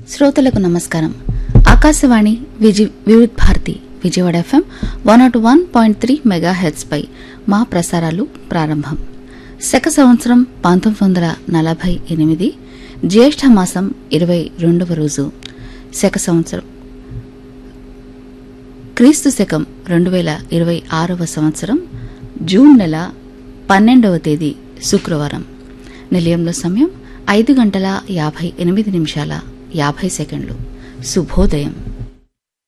శ్రోతలకు నమస్కారం ఆకాశవాణి విజి Vividh Bharati Vijayawada FM one naught one point three mega పై మా ప్రసారాలు ప్రారంభం శక సంవత్సరం పంతొమ్మిది వందల నలభై ఎనిమిది జ్యేష్ఠ మాసం ఇరవై రెండవ రోజు శక సంవత్సరం క్రీస్తు శకం రెండు వేల ఇరవై ఆరవ సంవత్సరం జూన్ నెల పన్నెండవ తేదీ శుక్రవారం నిలయంలో సమయం ఐదు గంటల యాభై ఎనిమిది నిమిషాల యాభై సెకండ్లు శుభోదయం